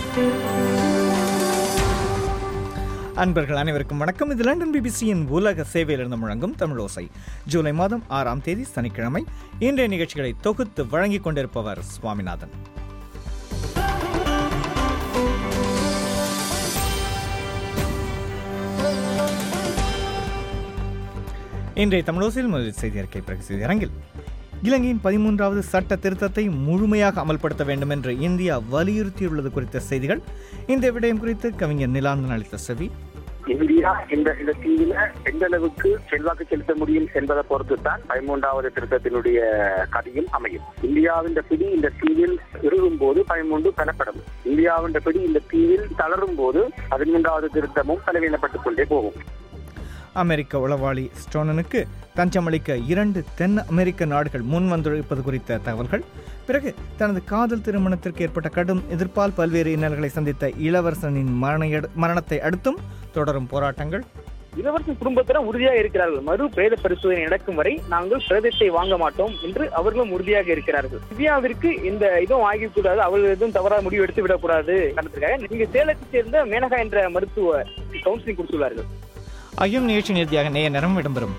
அன்பர்கள் அனைவருக்கும் வணக்கம் இது லண்டன் பிபிசியின் உலக சேவையிலிருந்து முழங்கும் தமிழ் ஓசை ஜூலை மாதம் ஆறாம் தேதி சனிக்கிழமை இன்றைய நிகழ்ச்சிகளை தொகுத்து வழங்கிக் கொண்டிருப்பவர் சுவாமிநாதன் இன்றைய தமிழோசையில் முதல் செய்தி அறிக்கை பிறகு செய்தி அரங்கில் இலங்கையின் பதிமூன்றாவது சட்ட திருத்தத்தை முழுமையாக அமல்படுத்த வேண்டும் என்று இந்தியா வலியுறுத்தியுள்ளது குறித்த செய்திகள் இந்த விடயம் குறித்து கவிஞர் நிலாந்தன் அளித்த செவி இந்தியா இந்த இந்த தீவில எந்த அளவுக்கு செல்வாக்கு செலுத்த முடியும் என்பதை பொறுத்து தான் பதிமூன்றாவது திருத்தத்தினுடைய கதையும் அமையும் இந்தியாவின் பிடி இந்த தீவில் இறுகும் போது பதிமூன்று பலப்படும் இந்தியாவின் பிடி இந்த தீவில் தளரும் போது பதிமூன்றாவது திருத்தமும் பலவீனப்பட்டுக் கொண்டே போகும் அமெரிக்க உளவாளி ஸ்டோனனுக்கு தஞ்சமளிக்க இரண்டு தென் அமெரிக்க நாடுகள் முன் வந்துழைப்பது குறித்த தகவல்கள் பிறகு தனது காதல் திருமணத்திற்கு ஏற்பட்ட கடும் எதிர்ப்பால் பல்வேறு இன்னல்களை சந்தித்த இளவரசனின் மரண மரணத்தை அடுத்தும் தொடரும் போராட்டங்கள் இளவரசன் குடும்பத்தினர் உறுதியாக இருக்கிறார்கள் மறு பிரேத பரிசோதனை நடக்கும் வரை நாங்கள் பிரேதத்தை வாங்க மாட்டோம் என்று அவர்களும் உறுதியாக இருக்கிறார்கள் திவ்யாவிற்கு இந்த இதுவும் வாங்கிக்கூடாது அவர்கள் எதுவும் தவறாக முடிவு எடுத்து விடக்கூடாது காரணத்துக்காக நீங்க சேலத்தை சேர்ந்த மேனகா என்ற மருத்துவ கவுன்சிலிங் கொடுத்துள்ளார்கள் ஐயம் நிகழ்ச்சி நிறுத்தியாக நேய நேரம் இடம்பெறும்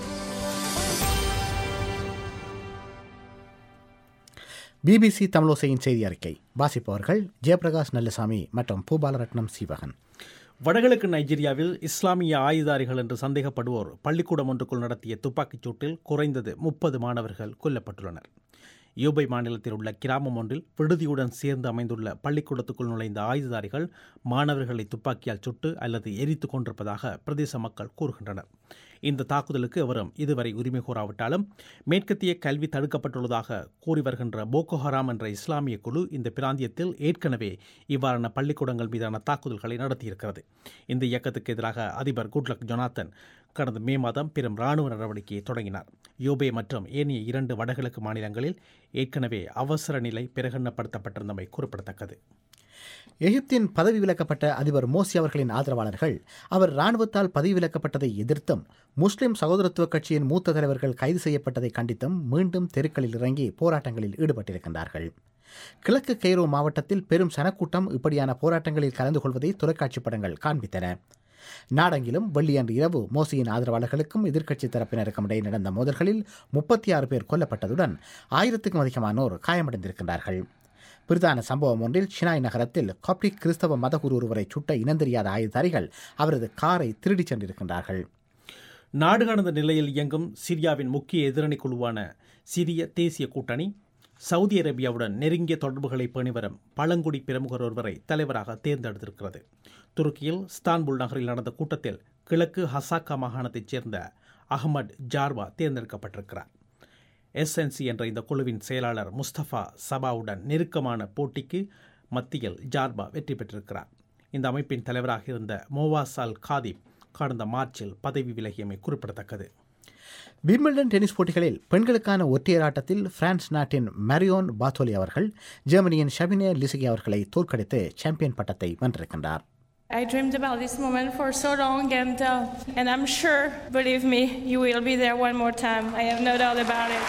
பிபிசி தமிழோசையின் செய்தி அறிக்கை வாசிப்பவர்கள் ஜெயபிரகாஷ் நல்லசாமி மற்றும் பூபாலரட்னம் சீவகன் வடகிழக்கு நைஜீரியாவில் இஸ்லாமிய ஆயுதாரிகள் என்று சந்தேகப்படுவோர் பள்ளிக்கூடம் ஒன்றுக்குள் நடத்திய துப்பாக்கிச் சூட்டில் குறைந்தது முப்பது மாணவர்கள் கொல்லப்பட்டுள்ளனர் யூபை மாநிலத்தில் உள்ள கிராமம் ஒன்றில் விடுதியுடன் சேர்ந்து அமைந்துள்ள பள்ளிக்கூடத்துக்குள் நுழைந்த ஆயுததாரிகள் மாணவர்களை துப்பாக்கியால் சுட்டு அல்லது எரித்து கொண்டிருப்பதாக பிரதேச மக்கள் கூறுகின்றனர் இந்த தாக்குதலுக்கு எவரும் இதுவரை உரிமை கோராவிட்டாலும் மேற்கத்திய கல்வி தடுக்கப்பட்டுள்ளதாக கூறி வருகின்ற போகோ ஹராம் என்ற இஸ்லாமிய குழு இந்த பிராந்தியத்தில் ஏற்கனவே இவ்வாறான பள்ளிக்கூடங்கள் மீதான தாக்குதல்களை நடத்தியிருக்கிறது இந்த இயக்கத்துக்கு எதிராக அதிபர் குட்லக் ஜொனாத்தன் கடந்த மே மாதம் பெரும் ராணுவ நடவடிக்கையை தொடங்கினார் யோபே மற்றும் ஏனைய இரண்டு வடகிழக்கு மாநிலங்களில் ஏற்கனவே அவசர நிலை பிரகடனப்படுத்தப்பட்டிருந்தமை குறிப்பிடத்தக்கது எகிப்தின் பதவி விலக்கப்பட்ட அதிபர் மோசி அவர்களின் ஆதரவாளர்கள் அவர் இராணுவத்தால் பதவி விலக்கப்பட்டதை எதிர்த்தும் முஸ்லிம் சகோதரத்துவ கட்சியின் மூத்த தலைவர்கள் கைது செய்யப்பட்டதை கண்டித்தும் மீண்டும் தெருக்களில் இறங்கி போராட்டங்களில் ஈடுபட்டிருக்கின்றார்கள் கிழக்கு கெய்ரோ மாவட்டத்தில் பெரும் சனக்கூட்டம் இப்படியான போராட்டங்களில் கலந்து கொள்வதை தொலைக்காட்சி படங்கள் காண்பித்தன நாடெங்கிலும் வெள்ளியன்று இரவு மோசியின் ஆதரவாளர்களுக்கும் எதிர்க்கட்சி தரப்பினருக்கும் இடையே நடந்த மோதல்களில் முப்பத்தி ஆறு பேர் கொல்லப்பட்டதுடன் ஆயிரத்துக்கும் அதிகமானோர் காயமடைந்திருக்கின்றார்கள் பிரதான சம்பவம் ஒன்றில் ஷினாய் நகரத்தில் காப்டிக் கிறிஸ்தவ மதகுரு ஒருவரை சுட்ட இனந்தெரியாத ஆயுததாரிகள் அவரது காரை திருடிச் சென்றிருக்கின்றார்கள் நாடு கடந்த நிலையில் இயங்கும் சிரியாவின் முக்கிய எதிரணி குழுவான சிரிய தேசிய கூட்டணி சவுதி அரேபியாவுடன் நெருங்கிய தொடர்புகளை பேணி வரும் பழங்குடி பிரமுகர் ஒருவரை தலைவராக தேர்ந்தெடுத்திருக்கிறது துருக்கியில் ஸ்தான்புல் நகரில் நடந்த கூட்டத்தில் கிழக்கு ஹசாக்கா மாகாணத்தைச் சேர்ந்த அகமட் ஜார்வா தேர்ந்தெடுக்கப்பட்டிருக்கிறார் எஸ்என்சி என்ற இந்த குழுவின் செயலாளர் முஸ்தபா சபாவுடன் நெருக்கமான போட்டிக்கு மத்தியில் ஜார்பா வெற்றி பெற்றிருக்கிறார் இந்த அமைப்பின் தலைவராக இருந்த மோவாஸ் அல் காதிப் கடந்த மார்ச்சில் பதவி விலகியமை குறிப்பிடத்தக்கது விம்பிள்டன் டென்னிஸ் போட்டிகளில் பெண்களுக்கான ஒற்றையர் ஆட்டத்தில் பிரான்ஸ் நாட்டின் மரியோன் பாத்தோலி அவர்கள் ஜெர்மனியின் ஷபினே லிசிகி அவர்களை தோற்கடித்து சாம்பியன் பட்டத்தை வென்றிருக்கின்றார் I dreamed about this moment for so long, and uh, and I'm sure, believe me, you will be there one more time. I have no doubt about it.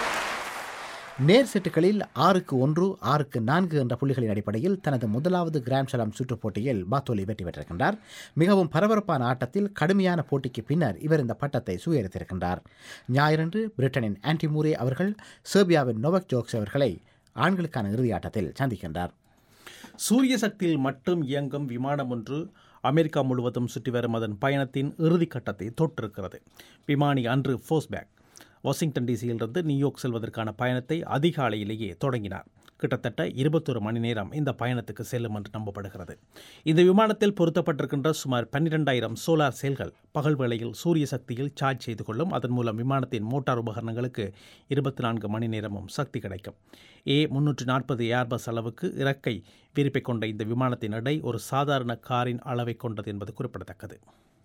நேர் செட்டுகளில் ஆறுக்கு ஒன்று ஆறுக்கு நான்கு என்ற புள்ளிகளின் அடிப்படையில் தனது முதலாவது கிராண்ட் ஸ்லாம் சுற்றுப் போட்டியில் பாத்தோலி வெற்றி பெற்றிருக்கின்றார் மிகவும் பரபரப்பான ஆட்டத்தில் கடுமையான போட்டிக்கு பின்னர் இவர் இந்த பட்டத்தை சுயரித்திருக்கின்றார் ஞாயிறன்று பிரிட்டனின் ஆன்டி மூரே அவர்கள் செர்பியாவின் நோவக் ஜோக்ஸ் அவர்களை ஆண்களுக்கான இறுதி ஆட்டத்தில் சந்திக்கின்றார் சூரிய சக்தியில் மட்டும் இயங்கும் விமானம் ஒன்று அமெரிக்கா முழுவதும் சுற்றி வரும் அதன் பயணத்தின் இறுதி கட்டத்தை தொட்டிருக்கிறது விமானி அன்று ஃபோஸ்பேக் வாஷிங்டன் டிசியிலிருந்து நியூயார்க் செல்வதற்கான பயணத்தை அதிகாலையிலேயே தொடங்கினார் கிட்டத்தட்ட இருபத்தொரு மணி நேரம் இந்த பயணத்துக்கு செல்லும் என்று நம்பப்படுகிறது இந்த விமானத்தில் பொருத்தப்பட்டிருக்கின்ற சுமார் பன்னிரெண்டாயிரம் சோலார் செல்கள் பகல் வேளையில் சூரிய சக்தியில் சார்ஜ் செய்து கொள்ளும் அதன் மூலம் விமானத்தின் மோட்டார் உபகரணங்களுக்கு இருபத்தி நான்கு மணி நேரமும் சக்தி கிடைக்கும் ஏ முன்னூற்று நாற்பது ஏர்பஸ் அளவுக்கு இறக்கை விரிப்பை கொண்ட இந்த விமானத்தின் எடை ஒரு சாதாரண காரின் அளவை கொண்டது என்பது குறிப்பிடத்தக்கது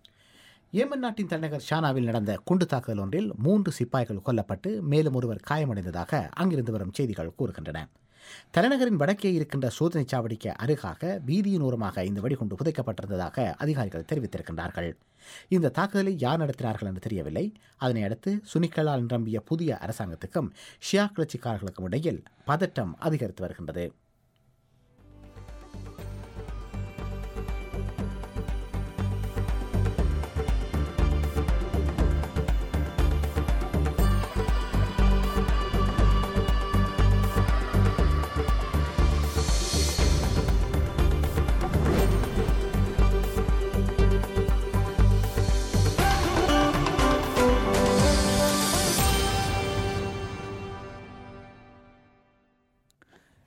ஏமன் நாட்டின் தலைநகர் ஷானாவில் நடந்த குண்டு தாக்குதல் ஒன்றில் மூன்று சிப்பாய்கள் கொல்லப்பட்டு மேலும் ஒருவர் காயமடைந்ததாக அங்கிருந்து வரும் செய்திகள் கூறுகின்றன தலைநகரின் வடக்கே இருக்கின்ற சோதனைச் சாவடிக்கு அருகாக வீதியின் ஓரமாக இந்த வெடிகுண்டு புதைக்கப்பட்டிருந்ததாக அதிகாரிகள் தெரிவித்திருக்கின்றார்கள் இந்த தாக்குதலை யார் நடத்தினார்கள் என்று தெரியவில்லை அதனை அடுத்து சுனிக்களால் நிரம்பிய புதிய அரசாங்கத்துக்கும் ஷியா கிளர்ச்சிக்காரர்களுக்கும் இடையில் பதட்டம் அதிகரித்து வருகின்றது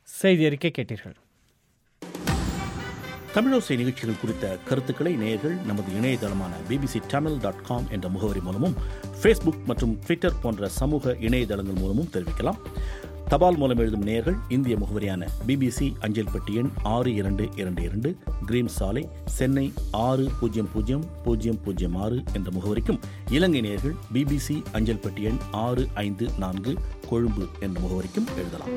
செய்தி அறிக்கை கேட்டீர்கள் தமிழோசை நிகழ்ச்சிகள் குறித்த கருத்துக்களை நேயர்கள் நமது இணையதளமான பிபிசி தமிழ் டாட் காம் என்ற முகவரி மூலமும் ஃபேஸ்புக் மற்றும் ட்விட்டர் போன்ற சமூக இணையதளங்கள் மூலமும் தெரிவிக்கலாம் தபால் மூலம் எழுதும் நேயர்கள் இந்திய முகவரியான பிபிசி அஞ்சல் பெட்டி எண் ஆறு இரண்டு இரண்டு இரண்டு கிரீம் சாலை சென்னை ஆறு பூஜ்ஜியம் பூஜ்ஜியம் பூஜ்ஜியம் பூஜ்ஜியம் ஆறு என்ற முகவரிக்கும் இலங்கை நேயர்கள் பிபிசி அஞ்சல் பெட்டி எண் ஆறு ஐந்து நான்கு கொழும்பு என்ற முகவரிக்கும் எழுதலாம்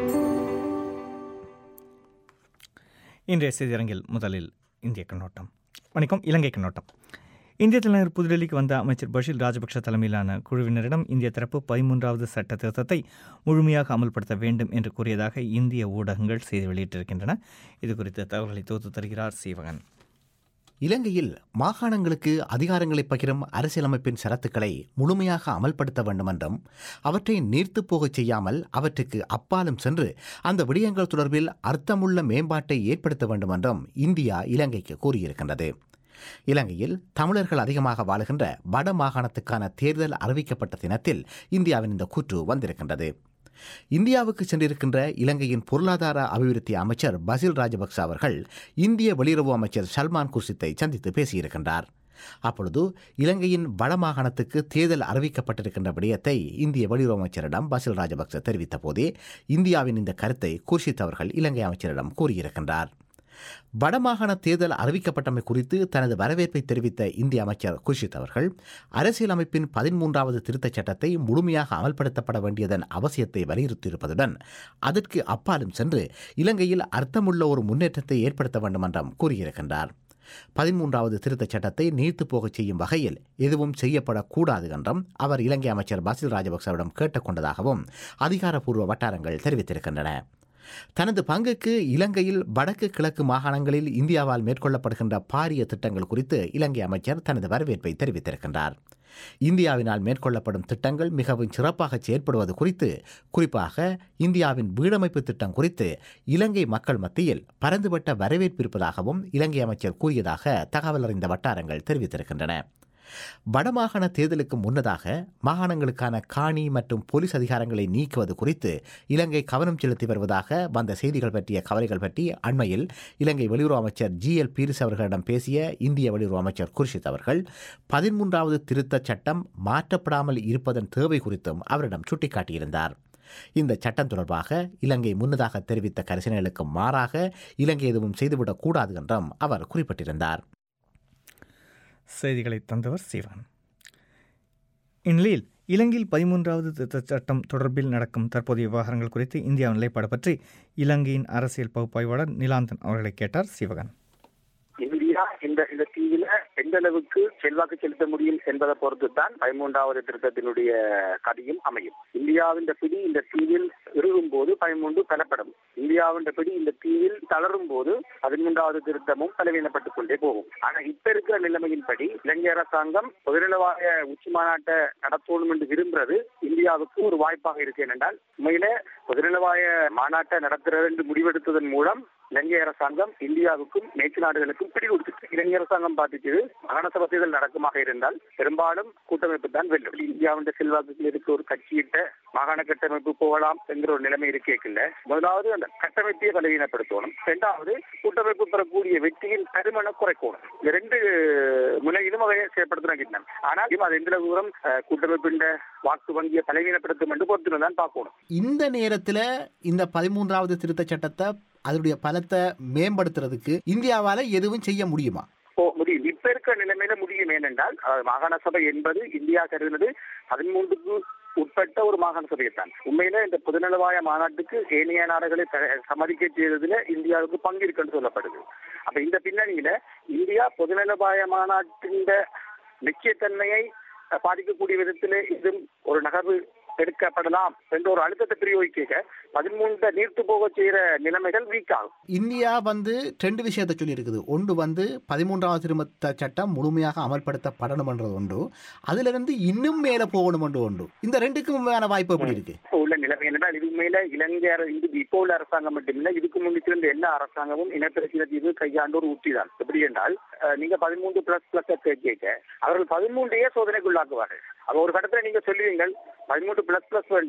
இன்றைய செய்தியரங்கில் முதலில் இந்திய கண்ணோட்டம் வணக்கம் இலங்கை கண்ணோட்டம் இந்திய தலைநகர் புதுடெல்லிக்கு வந்த அமைச்சர் பஷீர் ராஜபக்ஷ தலைமையிலான குழுவினரிடம் இந்திய தரப்பு பதிமூன்றாவது சட்ட திருத்தத்தை முழுமையாக அமல்படுத்த வேண்டும் என்று கூறியதாக இந்திய ஊடகங்கள் செய்தி வெளியிட்டிருக்கின்றன இது குறித்த தகவல்களை தொகுத்து தருகிறார் சீவகன் இலங்கையில் மாகாணங்களுக்கு அதிகாரங்களை பகிரும் அரசியலமைப்பின் ஷரத்துக்களை முழுமையாக அமல்படுத்த வேண்டும் என்றும் அவற்றை நீர்த்துப் போகச் செய்யாமல் அவற்றுக்கு அப்பாலும் சென்று அந்த விடயங்கள் தொடர்பில் அர்த்தமுள்ள மேம்பாட்டை ஏற்படுத்த வேண்டும் என்றும் இந்தியா இலங்கைக்கு கூறியிருக்கின்றது இலங்கையில் தமிழர்கள் அதிகமாக வாழுகின்ற வட மாகாணத்துக்கான தேர்தல் அறிவிக்கப்பட்ட தினத்தில் இந்தியாவின் இந்த கூற்று வந்திருக்கின்றது இந்தியாவுக்கு சென்றிருக்கின்ற இலங்கையின் பொருளாதார அபிவிருத்தி அமைச்சர் பசில் ராஜபக்ச அவர்கள் இந்திய வெளியுறவு அமைச்சர் சல்மான் குர்சித்தை சந்தித்து பேசியிருக்கின்றார் அப்பொழுது இலங்கையின் வடமாகாணத்துக்கு தேர்தல் அறிவிக்கப்பட்டிருக்கின்ற விடயத்தை இந்திய வெளியுறவு அமைச்சரிடம் பசில் ராஜபக்ச தெரிவித்த போதே இந்தியாவின் இந்த கருத்தை குர்ஷித் அவர்கள் இலங்கை அமைச்சரிடம் கூறியிருக்கின்றார் வடமாகாண தேர்தல் அறிவிக்கப்பட்டமை குறித்து தனது வரவேற்பை தெரிவித்த இந்திய அமைச்சர் குர்ஷித் அவர்கள் அரசியலமைப்பின் பதிமூன்றாவது திருத்தச் சட்டத்தை முழுமையாக அமல்படுத்தப்பட வேண்டியதன் அவசியத்தை வலியுறுத்தியிருப்பதுடன் அதற்கு அப்பாலும் சென்று இலங்கையில் அர்த்தமுள்ள ஒரு முன்னேற்றத்தை ஏற்படுத்த வேண்டும் என்றும் கூறியிருக்கின்றார் பதிமூன்றாவது திருத்தச் சட்டத்தை நீர்த்து போகச் செய்யும் வகையில் எதுவும் செய்யப்படக்கூடாது என்றும் அவர் இலங்கை அமைச்சர் பசில் ராஜபக்சவிடம் கேட்டுக்கொண்டதாகவும் அதிகாரப்பூர்வ வட்டாரங்கள் தெரிவித்திருக்கின்றன தனது பங்குக்கு இலங்கையில் வடக்கு கிழக்கு மாகாணங்களில் இந்தியாவால் மேற்கொள்ளப்படுகின்ற பாரிய திட்டங்கள் குறித்து இலங்கை அமைச்சர் தனது வரவேற்பை தெரிவித்திருக்கின்றார் இந்தியாவினால் மேற்கொள்ளப்படும் திட்டங்கள் மிகவும் சிறப்பாக செயற்படுவது குறித்து குறிப்பாக இந்தியாவின் வீடமைப்பு திட்டம் குறித்து இலங்கை மக்கள் மத்தியில் பரந்துபட்ட வரவேற்பு இருப்பதாகவும் இலங்கை அமைச்சர் கூறியதாக தகவல் அறிந்த வட்டாரங்கள் தெரிவித்திருக்கின்றன வடமாகாண தேர்தலுக்கு முன்னதாக மாகாணங்களுக்கான காணி மற்றும் போலீஸ் அதிகாரங்களை நீக்குவது குறித்து இலங்கை கவனம் செலுத்தி வருவதாக வந்த செய்திகள் பற்றிய கவலைகள் பற்றி அண்மையில் இலங்கை வெளியுறவு அமைச்சர் ஜி எல் பீரிஸ் அவர்களிடம் பேசிய இந்திய வெளியுறவு அமைச்சர் குர்ஷித் அவர்கள் பதிமூன்றாவது திருத்தச் சட்டம் மாற்றப்படாமல் இருப்பதன் தேவை குறித்தும் அவரிடம் சுட்டிக்காட்டியிருந்தார் இந்த சட்டம் தொடர்பாக இலங்கை முன்னதாக தெரிவித்த கரிசனைகளுக்கு மாறாக இலங்கை எதுவும் செய்துவிடக் கூடாது என்றும் அவர் குறிப்பிட்டிருந்தார் செய்திகளை தந்தவர் சிவன் இந்நிலையில் இலங்கையில் பதிமூன்றாவது திருத்தச் சட்டம் தொடர்பில் நடக்கும் தற்போதைய விவகாரங்கள் குறித்து இந்தியாவின் நிலைப்பாடு பற்றி இலங்கையின் அரசியல் பகுப்பாய்வாளர் நிலாந்தன் அவர்களை கேட்டார் சிவகன் இந்தியா இந்த இந்த தீவில எந்த அளவுக்கு செல்வாக்கு செலுத்த முடியும் என்பதை பொறுத்து தான் பதிமூன்றாவது திருத்தத்தினுடைய கதியும் அமையும் இந்தியாவின் பிடி இந்த தீவில் இறுகும் போது பதிமூன்று பலப்படும் இந்தியாவின் பிடி இந்த தீவில் தளரும் போது பதிமூன்றாவது திருத்தமும் பலவீனப்பட்டுக் கொண்டே போகும் ஆனா இப்ப இருக்கிற நிலைமையின்படி இலங்கை அரசாங்கம் பொதுநலவாய உச்சி மாநாட்டை நடத்தணும் என்று விரும்புறது இந்தியாவுக்கு ஒரு வாய்ப்பாக இருக்கு ஏனென்றால் உண்மையில பொதுநலவாய மாநாட்டை நடத்துறது என்று முடிவெடுத்ததன் மூலம் இலங்கை அரசாங்கம் இந்தியாவுக்கும் மேற்கு நாடுகளுக்கும் பிடி கொடுத்துட்டு இலங்கை அரசாங்கம் பார்த்துட்டு மாகாண சபை தேர்தல் நடக்குமாக இருந்தால் பெரும்பாலும் கூட்டமைப்பு தான் வெல்லும் இந்தியாவின் செல்வாக்குகள் இருக்க ஒரு கட்சியிட்ட மாகாண கட்டமைப்பு போகலாம் என்கிற ஒரு நிலைமை இருக்கேக்கில்ல முதலாவது அந்த கட்டமைப்பையே பலவீனப்படுத்தணும் இரண்டாவது கூட்டமைப்பு பெறக்கூடிய வெற்றியின் பருமனை குறைக்கணும் இந்த ரெண்டு முனையிலும் அவை செயற்படுத்தின ஆனால் அது எந்த தூரம் கூட்டமைப்பின் வாக்கு வங்கியை பலவீனப்படுத்தும் என்று பொறுத்து தான் பார்க்கணும் இந்த நேரத்துல இந்த பதிமூன்றாவது திருத்த சட்டத்தை அதனுடைய பலத்தை மேம்படுத்துறதுக்கு இந்தியாவால எதுவும் செய்ய முடியுமா ஓ முடியும் இப்ப இருக்கிற நிலைமையில முடியும் ஏனென்றால் மாகாண சபை என்பது இந்தியா கருதினது பதிமூன்றுக்கு உட்பட்ட ஒரு மாகாண சபையைத்தான் உண்மையில இந்த பொதுநலவாய மாநாட்டுக்கு ஏனைய நாடுகளை சம்மதிக்க செய்ததுல இந்தியாவுக்கு பங்கு இருக்குன்னு சொல்லப்படுது அப்ப இந்த பின்னணியில இந்தியா பொதுநலவாய மாநாட்டின் நிச்சயத்தன்மையை பாதிக்கக்கூடிய விதத்திலே இதும் ஒரு நகர்வு எடுக்கப்படலாம் என்ற ஒரு அழுத்தத்தை பிரயோகிக்க பதிமூன்று நீர்த்து போக செய்யற நிலைமைகள் வீக் ஆகும் இந்தியா வந்து ரெண்டு விஷயத்தை சொல்லி இருக்குது ஒன்று வந்து பதிமூன்றாவது திருமத்த சட்டம் முழுமையாக அமல்படுத்தப்படணும்ன்றது ஒன்று அதுல இருந்து இன்னும் மேல போகணும் என்று ஒன்று இந்த ரெண்டுக்கும் உண்மையான வாய்ப்பு எப்படி இருக்கு இப்போ உள்ள நிலைமை என்றால் இது உண்மையில இலங்கை இது இப்போ உள்ள அரசாங்கம் மட்டுமில்லை இதுக்கு முன்னிட்டு இருந்த எல்லா அரசாங்கமும் இனப்பிரச்சனை தீர்வு கையாண்டு ஒரு உத்தி தான் எப்படி என்றால் நீங்க பதிமூன்று பிளஸ் பிளஸ் கேட்க அவர்கள் பதிமூன்றையே சோதனைக்குள்ளாக்குவார்கள் அப்ப ஒரு கட்டத்துல நீங்க சொல்லுவீங்கள் பதிமூன்று பிளஸ் பிளஸ் வேண்டாம்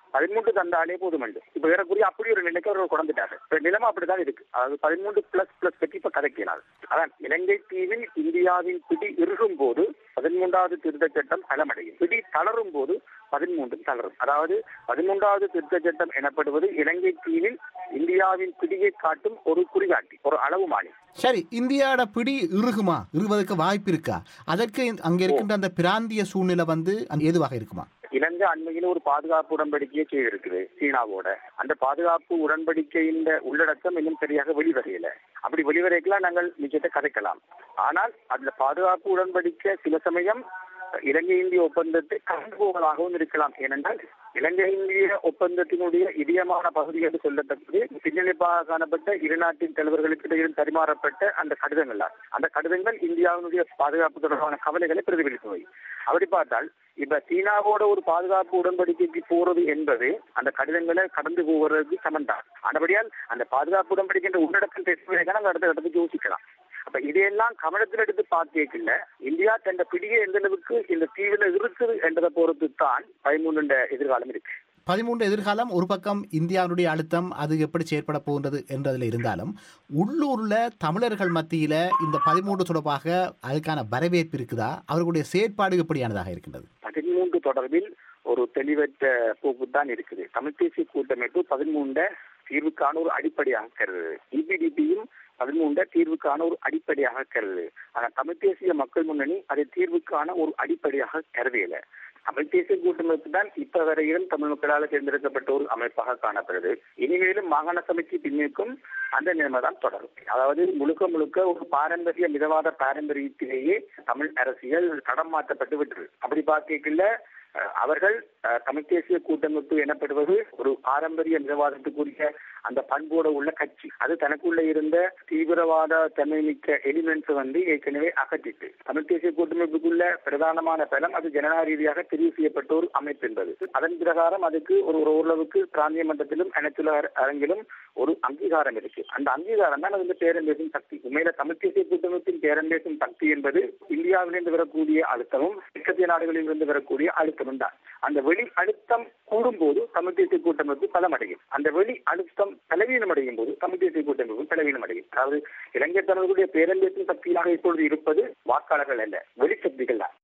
பதிமூன்று தந்தாலே போதுமண்டு இப்ப ஏறக்குறைய அப்படி ஒரு நிலைக்கு அவர்கள் குழந்துட்டாரு இப்ப நிலைமை அப்படிதான் இருக்கு அதாவது பதிமூன்று பிளஸ் பிளஸ் பற்றி இப்ப கதைக்கினார் அதான் இலங்கை தீவில் இந்தியாவின் பிடி இறுகும் போது பதிமூன்றாவது திருத்த சட்டம் பலமடையும் பிடி தளரும் போது பதிமூன்றும் தளரும் அதாவது பதிமூன்றாவது திருத்த சட்டம் எனப்படுவது இலங்கை தீவில் இந்தியாவின் பிடியை காட்டும் ஒரு குறிகாட்டி ஒரு அளவு மாறி சரி இந்தியாவோட பிடி இறுகுமா இறுவதற்கு வாய்ப்பு இருக்கா அதற்கு அங்க இருக்கின்ற அந்த பிராந்திய சூழ்நிலை வந்து அந்த ஏதுவாக இருக்குமா இலங்கை அண்மையில் ஒரு பாதுகாப்பு உடன்படிக்கையை செய்திருக்குது சீனாவோட அந்த பாதுகாப்பு உடன்படிக்கையின் உள்ளடக்கம் இன்னும் சரியாக வெளிவரையில அப்படி வெளிவரைக்கலாம் நாங்கள் நிச்சயத்தை கதைக்கலாம் ஆனால் அந்த பாதுகாப்பு உடன்படிக்கை சில சமயம் இலங்கை இந்திய ஒப்பந்தத்தை கடந்து போவதாகவும் இருக்கலாம் ஏனென்றால் இலங்கை இந்திய ஒப்பந்தத்தினுடைய இதயமான பகுதி என்று சொல்லத்தக்கது பின்னணிப்பாக காணப்பட்ட இரு நாட்டின் தலைவர்களுக்கு இடையில் பரிமாறப்பட்ட அந்த கடிதங்கள் அந்த கடிதங்கள் இந்தியாவினுடைய பாதுகாப்பு தொடர்பான கவலைகளை பிரதிபலிப்பவை அப்படி பார்த்தால் இப்ப சீனாவோட ஒரு பாதுகாப்பு உடன்படிக்கைக்கு போறது என்பது அந்த கடிதங்களை கடந்து போவதற்கு சமந்தான் ஆனபடியால் அந்த பாதுகாப்பு உடன்படிக்கை என்ற உள்ளடக்கம் பேசுவதற்கான அந்த அடுத்த இடத்துக்கு யோசிக்கலாம் அப்ப இதையெல்லாம் கவனத்தில் எடுத்து பார்க்கல இந்தியா தந்த பிடியை எந்த அளவுக்கு இந்த தீவிர இருக்குது என்றதை பொறுத்து தான் பதிமூணு எதிர்காலம் இருக்கு பதிமூன்று எதிர்காலம் ஒரு பக்கம் இந்தியாவுடைய அழுத்தம் அது எப்படி செயற்பட போகின்றது என்றதில் இருந்தாலும் உள்ளூர்ல தமிழர்கள் மத்தியில இந்த பதிமூன்று தொடர்பாக அதுக்கான வரவேற்பு இருக்குதா அவர்களுடைய செயற்பாடு எப்படியானதாக இருக்கின்றது பதிமூன்று தொடர்பில் ஒரு தெளிவற்ற போக்கு தான் இருக்குது தமிழ் தேசிய கூட்டமைப்பு பதிமூண்ட தீர்வுக்கான ஒரு அடிப்படையாக கருது இபிடிபியும் பதிமூண்ட தீர்வுக்கான ஒரு அடிப்படையாக கருது ஆனா தமிழ் தேசிய மக்கள் முன்னணி அதை தீர்வுக்கான ஒரு அடிப்படையாக கருதியல தமிழ் தேசிய கூட்டமைப்பு தான் இப்ப வரையிலும் தமிழ் மக்களால் தேர்ந்தெடுக்கப்பட்ட ஒரு அமைப்பாக காணப்படுது இனிமேலும் மாகாண சபைக்கு பின்னுக்கும் அந்த நிலைமை தான் தொடரும் அதாவது முழுக்க முழுக்க ஒரு பாரம்பரிய மிதவாத பாரம்பரியத்திலேயே தமிழ் அரசியல் தடம் மாற்றப்பட்டு விட்டது அப்படி பார்க்கல அவர்கள் தமிழ் தேசிய கூட்டமைப்பு எனப்படுவது ஒரு பாரம்பரிய மிதவாதத்துக்குரிய அந்த பண்போட உள்ள கட்சி அது தனக்குள்ள இருந்த தீவிரவாத தன்மைமிக்க எலிமெண்ட்ஸ் வந்து ஏற்கனவே அகற்றிட்டு தமிழ் தேசிய கூட்டமைப்புக்குள்ள பிரதானமான பலம் அது ஜனநாயக ரீதியாக தெரிவு செய்யப்பட்ட ஒரு அமைப்பு என்பது அதன் பிரகாரம் அதுக்கு ஒரு ஓரளவுக்கு பிராந்திய மட்டத்திலும் அனைத்துலக அரங்கிலும் ஒரு அங்கீகாரம் இருக்கு அந்த அங்கீகாரம் தான் அது பேரம் பேசும் சக்தி உண்மையில தமிழ் தேசிய கூட்டமைப்பின் பேரம் பேசும் சக்தி என்பது இந்தியாவிலிருந்து வரக்கூடிய அழுத்தமும் மேற்கத்திய நாடுகளில் இருந்து வரக்கூடிய அழுத்தமும் தான் அந்த வெளி அழுத்தம் கூடும்போது தமிழ் தேசிய கூட்டமைப்பு பலமடையும் அந்த வெளி அழுத்தம் பலவீனம் அடையும் போது தமிழ் தேசிய கூட்டமைப்பு பலவீனம் அடையும் அதாவது இலங்கை தமிழர்களுடைய பேரம் பேசும் சக்தியாக இப்பொழுது இருப்பது வாக்காளர்கள் அல்ல வெளிச்சக்திகள் தான்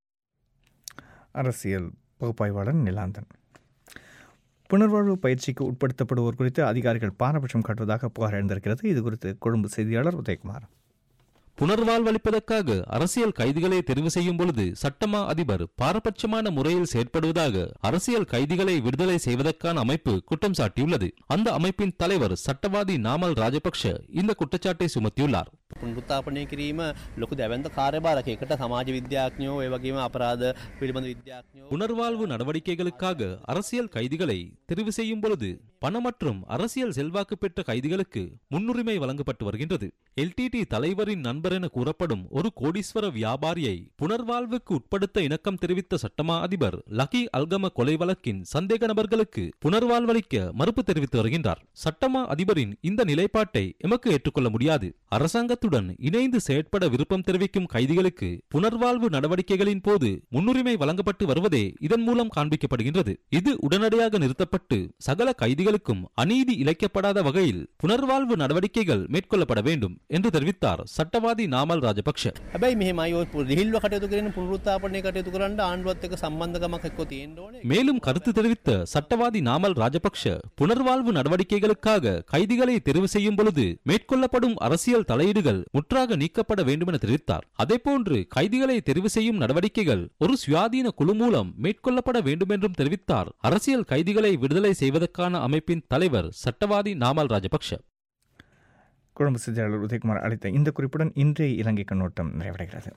அரசியல் பகுப்பாய்வாளர் நிலாந்தன் புனர்வாழ்வு பயிற்சிக்கு உட்படுத்தப்படுவோர் குறித்து அதிகாரிகள் பாரபட்சம் காட்டுவதாக புகார் எழுந்திருக்கிறது இது குறித்து கொழும்பு செய்தியாளர் உதயகுமார் புனர்வாழ்வளிப்பதற்காக அரசியல் கைதிகளை தெரிவு செய்யும் பொழுது சட்டமா அதிபர் பாரபட்சமான முறையில் செயற்படுவதாக அரசியல் கைதிகளை விடுதலை செய்வதற்கான அமைப்பு குற்றம் சாட்டியுள்ளது அந்த அமைப்பின் தலைவர் சட்டவாதி நாமல் ராஜபக்ஷ இந்த குற்றச்சாட்டை சுமத்தியுள்ளார் පුනරුත්ථාපනය කිරීම ලොකු දැවන්ත කාර්යභාරකයකට සමාජ විද්‍යාඥයෝ ඒ වගේම අපරාධ පිළිබඳ විද්‍යාඥයෝ புனர்வாழ்வு நடவடிக்கைகளுக்காக அரசியல் கைதிகளை தெரிவு செய்யும் பொழுது பண மற்றும் அரசியல் செல்வாக்கு பெற்ற கைதிகளுக்கு முன்னுரிமை வழங்கப்பட்டு வருகின்றது எல்டிடி தலைவரின் நண்பர் என கூறப்படும் ஒரு கோடீஸ்வர வியாபாரியை புனர்வாழ்வுக்கு உட்படுத்த இணக்கம் தெரிவித்த சட்டமா அதிபர் லக்கி அல்கம கொலை வழக்கின் சந்தேக நபர்களுக்கு புனர்வாழ்வளிக்க மறுப்பு தெரிவித்து வருகின்றார் சட்டமா அதிபரின் இந்த நிலைப்பாட்டை எமக்கு ஏற்றுக்கொள்ள முடியாது அரசாங்கத்துடன் இணைந்து செயற்பட விருப்பம் தெரிவிக்கும் கைதிகளுக்கு புனர்வாழ்வு நடவடிக்கைகளின் போது முன்னுரிமை வழங்கப்பட்டு வருவதே இதன் மூலம் காண்பிக்கப்படுகின்றது இது உடனடியாக நிறுத்தப்பட்டு சகல கைதிகளுக்கும் அநீதி இழைக்கப்படாத வகையில் புனர்வாழ்வு நடவடிக்கைகள் மேற்கொள்ளப்பட வேண்டும் என்று தெரிவித்தார் சட்டவாதி நாமல் ராஜபக்ஷ හැබැයි මෙහෙමයි ඔය රිහිල්ව කටයුතු කරන පුනරුත්ථාපනය කටයුතු කරන්න ආණ්ඩුවත් එක්ක සම්බන්ධකමක් එක්ක තියෙන්න ඕනේ மேலும் கருத்து தெரிவித்த சட்டவாதி நாமல் ராஜபக்ஷ புனர்வாழ்வு நடவடிக்கைகளுக்காக கைதிகளை தெரிவு செய்யும் பொழுது மேற்கொள்ளப்படும் அரசியல் தலையீடுகள் முற்றாக நீக்கப்பட வேண்டும் என தெரிவித்தார் அதேபோன்று கைதிகளை தெரிவு செய்யும் நடவடிக்கைகள் ஒரு சுயாதீன குழு மூலம் மேற்கொள்ளப்பட வேண்டும் என்றும் தெரிவித்தார் அரசியல் கைதிகளை விடுதலை செய்வதற்கான அமைப்பின் தலைவர் சட்டவாதி நாமல் ராஜபக்ஷ கொழும்பு செய்தியாளர் உதயகுமார் அளித்த இந்த குறிப்புடன் இன்றைய இலங்கை கண்ணோட்டம் நிறைவடைகிறது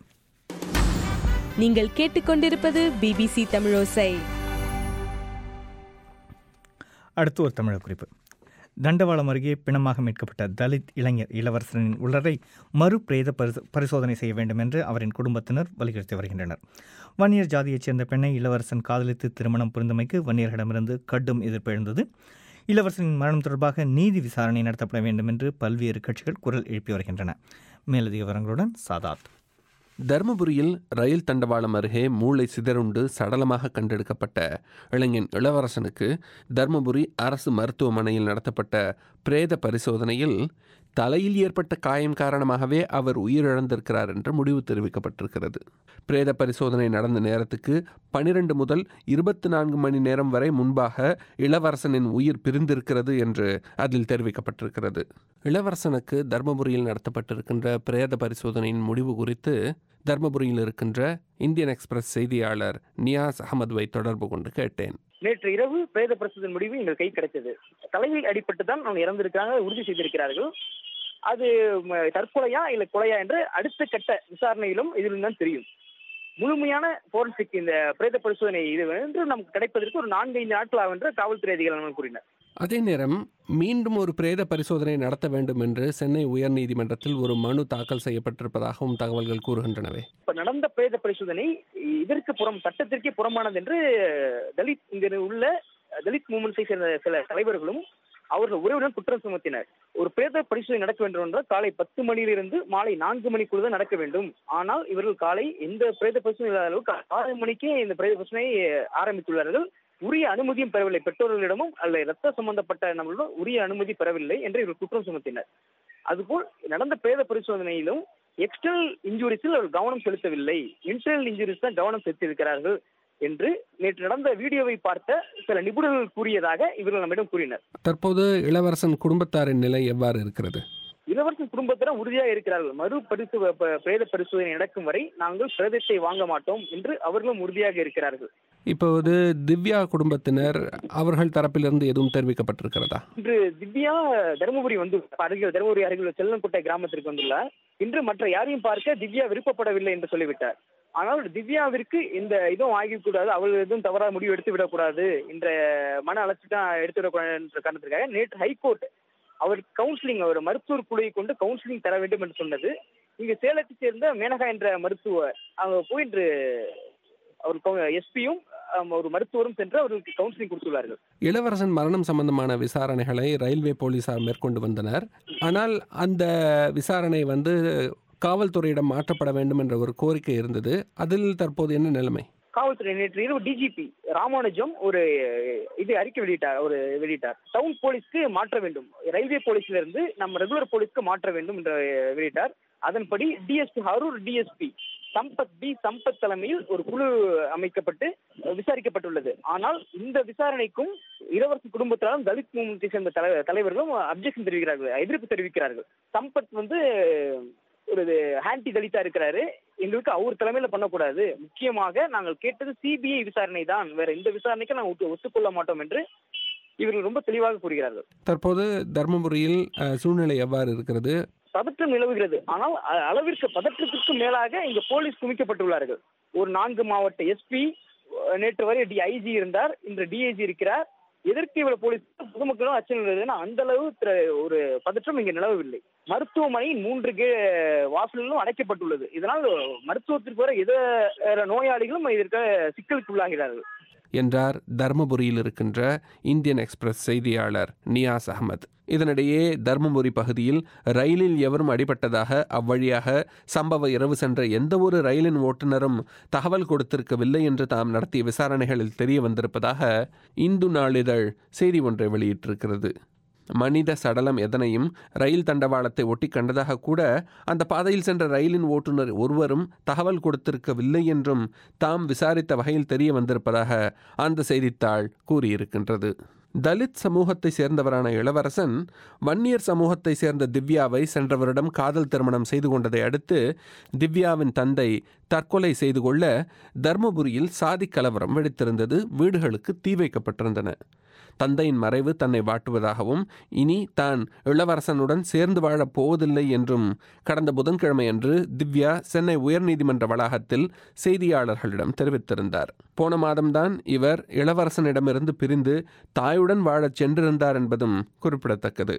நீங்கள் கேட்டுக்கொண்டிருப்பது பிபிசி தமிழோசை அடுத்து ஒரு தமிழர் குறிப்பு தண்டவாளம் அருகே பிணமாக மீட்கப்பட்ட தலித் இளைஞர் இளவரசனின் உடலை மறு பிரேத பரிசோ- பரிசோதனை செய்ய வேண்டும் என்று அவரின் குடும்பத்தினர் வலியுறுத்தி வருகின்றனர் வன்னியர் ஜாதியைச் சேர்ந்த பெண்ணை இளவரசன் காதலித்து திருமணம் புரிந்தமைக்கு வன்னியர்களிடமிருந்து கடும் எதிர்ப்பு எழுந்தது இளவரசனின் மரணம் தொடர்பாக நீதி விசாரணை நடத்தப்பட வேண்டும் என்று பல்வேறு கட்சிகள் குரல் எழுப்பி வருகின்றன மேலதிக விவரங்களுடன் சாதாத் தருமபுரியில் ரயில் தண்டவாளம் அருகே மூளை சிதறுண்டு சடலமாக கண்டெடுக்கப்பட்ட இளைஞன் இளவரசனுக்கு தருமபுரி அரசு மருத்துவமனையில் நடத்தப்பட்ட பிரேத பரிசோதனையில் தலையில் ஏற்பட்ட காயம் காரணமாகவே அவர் உயிரிழந்திருக்கிறார் என்று முடிவு தெரிவிக்கப்பட்டிருக்கிறது பிரேத பரிசோதனை நடந்த நேரத்துக்கு பனிரெண்டு முதல் இருபத்தி நான்கு மணி நேரம் வரை முன்பாக இளவரசனின் உயிர் பிரிந்திருக்கிறது என்று அதில் தெரிவிக்கப்பட்டிருக்கிறது இளவரசனுக்கு தர்மபுரியில் நடத்தப்பட்டிருக்கின்ற பிரேத பரிசோதனையின் முடிவு குறித்து தர்மபுரியில் இருக்கின்ற இந்தியன் எக்ஸ்பிரஸ் செய்தியாளர் நியாஸ் அகமதுவை தொடர்பு கொண்டு கேட்டேன் நேற்று இரவு பிரேத பரிசோதனை முடிவு எங்கள் கை கிடைத்தது தலையில் அடிபட்டு தான் அவங்க இறந்திருக்காங்க உறுதி செய்திருக்கிறார்கள் அது ம, தற்கொலையா இல்ல கொலையா என்று அடுத்த கட்ட விசாரணையிலும் இதில் தான் தெரியும் முழுமையான போரன்சிக் இந்த பிரேத பரிசோதனை இது வந்து நமக்கு கிடைப்பதற்கு ஒரு நான்கு ஐந்து நாட்கள் ஆகும் என்று காவல்துறை அதிகாரிகள் கூறினர் அதே நேரம் மீண்டும் ஒரு பிரேத பரிசோதனை நடத்த வேண்டும் என்று சென்னை உயர்நீதிமன்றத்தில் ஒரு மனு தாக்கல் செய்யப்பட்டிருப்பதாகவும் தகவல்கள் கூறுகின்றனவே இப்ப நடந்த பிரேத பரிசோதனை இதற்கு புறம் சட்டத்திற்கே புறம்பானது என்று தலித் இங்க உள்ள தலித் மூமெண்ட்ஸை சேர்ந்த சில தலைவர்களும் அவர்கள் உறவுடன் குற்றம் சுமத்தினர் ஒரு பிரேத பரிசோதனை நடக்க வேண்டும் என்றால் காலை பத்து மணியிலிருந்து மாலை நான்கு மணிக்குள் தான் நடக்க வேண்டும் ஆனால் இவர்கள் காலை எந்த பிரேத பரிசோதனை இல்லாத அளவுக்கு ஆறு மணிக்கே இந்த பிரேத பரிசோதனை ஆரம்பித்துள்ளார்கள் உரிய அனுமதியும் பெறவில்லை பெற்றோர்களிடமும் அல்ல ரத்த சம்பந்தப்பட்ட நம்மளிடம் உரிய அனுமதி பெறவில்லை என்று இவர்கள் குற்றம் சுமத்தினர் அதுபோல் நடந்த பிரேத பரிசோதனையிலும் எக்ஸ்டர்னல் இன்ஜுரிஸில் அவர் கவனம் செலுத்தவில்லை இன்டர்னல் இன்ஜுரிஸ் தான் கவனம் செலுத்தியிருக்கிறார்கள் என்று நேற்று நடந்த வீடியோவை பார்த்த சில நிபுணர்கள் கூறியதாக இவர்கள் நம்மிடம் கூறினர் தற்போது இளவரசன் குடும்பத்தாரின் நிலை எவ்வாறு இருக்கிறது இளவரசன் குடும்பத்தினர் உறுதியாக இருக்கிறார்கள் மறு பரிசு ப- பிரேத பரிசோதனை நடக்கும் வரை நாங்கள் பிரேதத்தை வாங்க மாட்டோம் என்று அவர்களும் உறுதியாக இருக்கிறார்கள் இப்போது திவ்யா குடும்பத்தினர் அவர்கள் தரப்பிலிருந்து எதுவும் தெரிவிக்கப்பட்டிருக்கிறதா இன்று திவ்யா தருமபுரி வந்து அருகில் தருமபுரி அருகில் செல்லன்கோட்டை கிராமத்திற்கு வந்துள்ளார் இன்று மற்ற யாரையும் பார்க்க திவ்யா விருப்பப்படவில்லை என்று சொல்லிவிட்டார் ஆனால் திவ்யாவிற்கு இந்த இதுவும் ஆகிக்கூடாது அவள் எதுவும் தவறாக முடிவு எடுத்து விடக்கூடாது என்ற மன அலட்சி தான் எடுத்து விடக்கூடாது என்ற காரணத்திற்காக நேற்று ஹைகோர்ட் அவர் கவுன்சிலிங் அவர் மருத்துவர் குழுவை கொண்டு கவுன்சிலிங் தர வேண்டும் என்று சொன்னது இங்கு சேலத்தை சேர்ந்த மேனகா என்ற மருத்துவர் அவங்க போய் இன்று அவர் எஸ்பியும் ஒரு மருத்துவரும் சென்று அவருக்கு கவுன்சிலிங் கொடுத்துள்ளார்கள் இளவரசன் மரணம் சம்பந்தமான விசாரணைகளை ரயில்வே போலீசார் மேற்கொண்டு வந்தனர் ஆனால் அந்த விசாரணை வந்து காவல்துறையிடம் மாற்றப்பட வேண்டும் என்ற ஒரு கோரிக்கை இருந்தது அதில் தற்போது என்ன நிலைமை காவல்துறை நேற்று இரவு டிஜிபி ராமானுஜம் ஒரு இது அறிக்கை வெளியிட்டார் ஒரு வெளியிட்டார் டவுன் போலீஸ்க்கு மாற்ற வேண்டும் ரயில்வே போலீஸ்ல இருந்து நம்ம ரெகுலர் போலீஸ்க்கு மாற்ற வேண்டும் என்று வெளியிட்டார் அதன்படி DSP Harur DSP Sampath P Sampath தலைமையில் ஒரு குழு அமைக்கப்பட்டு விசாரிக்கப்பட்டுள்ளது ஆனால் இந்த விசாரணைக்கும் இளவரசி குடும்பத்தாலும் தலித் மூமெண்ட்டை சேர்ந்த தலை- தலைவர்களும் அப்ஜெக்ஷன் தெரிவிக்கிறார்கள் எதிர்ப்பு தெரிவிக்கிறார்கள் சம்பத் வந்து ஒரு ஹான்டி தலித்தா இருக்கிறாரு எங்களுக்கு அவர் தலைமையில பண்ணக்கூடாது முக்கியமாக நாங்கள் கேட்டது சிபிஐ விசாரணை தான் வேற எந்த விசாரணைக்கும் நாங்கள் ஒத்து- ஒத்துக்கொள்ள மாட்டோம் என்று இவர்கள் ரொம்ப தெளிவாக கூறுகிறார்கள் தற்போது தர்மபுரியில் அஹ், சூழ்நிலை எவ்வாறு இருக்கிறது பதற்றம் நிலவுகிறது ஆனால் அ- அளவிற்கு பதற்றத்திற்கு மேலாக இங்க போலீஸ் குவிக்கப்பட்டுள்ளார்கள் ஒரு நான்கு மாவட்ட எஸ்பி நேற்று வரை டி ஐஜி இருந்தார் இன்று டிஐஜி இருக்கிறார் எதற்கு இவ்வளவு போலீஸ் பொதுமக்களும் அச்சம் உள்ளதுன்னா அந்த அளவு திர- ஒரு பதற்றம் இங்க நிலவவில்லை மருத்துவமனையின் மூன்று கே வாசல்களும் அடைக்கப்பட்டுள்ளது இதனால் மருத்துவத்திற்கு வர எத நோயாளிகளும் இதற்கு சிக்கலுக்கு உள்ளாகிறார்கள் என்றார் தர்மபுரியில் இருக்கின்ற இந்தியன் எக்ஸ்பிரஸ் செய்தியாளர் நியாஸ் அகமது இதனிடையே தர்மபுரி பகுதியில் ரயிலில் எவரும் அடிபட்டதாக அவ்வழியாக சம்பவ இரவு சென்ற எந்த ஒரு ரயிலின் ஓட்டுநரும் தகவல் கொடுத்திருக்கவில்லை என்று தாம் நடத்திய விசாரணைகளில் தெரிய வந்திருப்பதாக இந்து நாளிதழ் செய்தி ஒன்றை வெளியிட்டிருக்கிறது மனித சடலம் எதனையும் ரயில் தண்டவாளத்தை ஒட்டி கண்டதாக கூட அந்த பாதையில் சென்ற ரயிலின் ஓட்டுநர் ஒருவரும் தகவல் கொடுத்திருக்கவில்லை என்றும் தாம் விசாரித்த வகையில் தெரிய வந்திருப்பதாக அந்த செய்தித்தாள் கூறியிருக்கின்றது தலித் சமூகத்தை சேர்ந்தவரான இளவரசன் வன்னியர் சமூகத்தை சேர்ந்த திவ்யாவை சென்ற வருடம் காதல் திருமணம் செய்து கொண்டதை அடுத்து திவ்யாவின் தந்தை தற்கொலை செய்து கொள்ள தர்மபுரியில் சாதி கலவரம் வெடித்திருந்தது வீடுகளுக்கு தீ வைக்கப்பட்டிருந்தன தந்தையின் மறைவு தன்னை வாட்டுவதாகவும் இனி தான் இளவரசனுடன் சேர்ந்து வாழப் போவதில்லை என்றும் கடந்த புதன்கிழமையன்று திவ்யா சென்னை உயர்நீதிமன்ற வளாகத்தில் செய்தியாளர்களிடம் தெரிவித்திருந்தார் போன மாதம்தான் இவர் இளவரசனிடமிருந்து பிரிந்து தாயுடன் வாழச் சென்றிருந்தார் என்பதும் குறிப்பிடத்தக்கது